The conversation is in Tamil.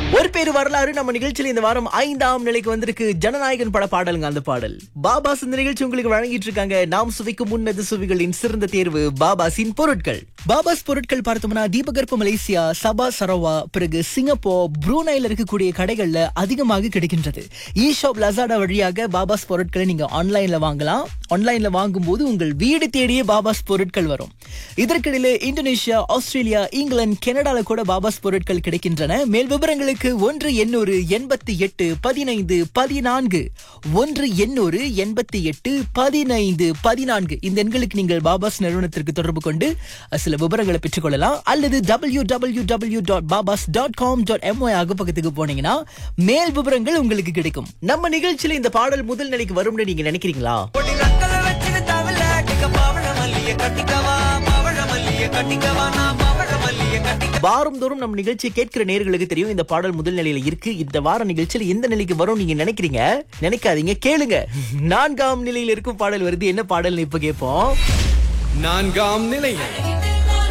ஒரு பேரு வரலாறு நம்ம நிகழ்ச்சியில இந்த வாரம் ஐந்தாம் நிலைக்கு வந்திருக்கு ஜனநாயகன் பட பாடலுங்க அந்த பாடல் பாபாஸ் இந்த நிகழ்ச்சி உங்களுக்கு வழங்கிட்டு இருக்காங்க நாம் சுவைக்கும் முன்னது சுவிகளின் சிறந்த தேர்வு பாபாஸின் பொருட்கள் பாபாஸ் பொருட்கள் பார்த்தோம்னா தீபகற்ப மலேசியா சபா சரவா பிறகு சிங்கப்பூர் ப்ரூனைல இருக்கக்கூடிய கடைகள்ல அதிகமாக கிடைக்கின்றது இ ஷாப் லசாடா வழியாக பாபாஸ் பொருட்களை நீங்க ஆன்லைன்ல வாங்கலாம் ஆன்லைன்ல வாங்கும்போது உங்கள் வீடு தேடியே பாபாஸ் பொருட்கள் வரும் இதற்கிடையில இந்தோனேஷியா ஆஸ்திரேலியா இங்கிலாந்து கனடால கூட பாபாஸ் பொருட்கள் கிடைக்கின்றன மேல் விவரங்களுக்கு ஒன்று எண்ணூறு எண்பத்தி எட்டு பதினைந்து பதினான்கு ஒன்று எண்ணூறு எண்பத்தி எட்டு பதினைந்து பதினான்கு இந்த எண்களுக்கு நீங்கள் பாபாஸ் நிறுவனத்திற்கு தொடர்பு கொண்டு சில விவரங்களை பெற்றுக்கொள்ளலாம் அல்லது W W W dot Babas dot com dot MY அகப்பக்கத்துக்கு போனீங்கன்னா மேல் விவரங்கள் உங்களுக்கு கிடைக்கும் நம்ம நிகழ்ச்சியில இந்த பாடல் முதல் நிலைக்கு வரும்னு நீங்க நினைக்கிறீங்களா பொடி நக்கல வச்சுட்டு தவில கிக்க பவழ மல்லிய கட்டிக்கவா பவழ மல்லிய கட்டிக்கவா நான் பவழ மல்லிய கட்டிக்க வாரந்தோறும் நம்ம நிகழ்ச்சியை கேட்கிற நேர்களுக்கு தெரியும் இந்த பாடல் முதல் நிலையில இருக்கு இந்த வார நிகழ்ச்சியில் எந்த நிலைக்கு வரும் நீங்க நினைக்கிறீங்க நினைக்காதீங்க கேளுங்க நான்காம் நிலையில் இருக்கும் பாடல் வருது என்ன பாடல்னு இப்ப கேட்போம் நான்காம் நிலையம்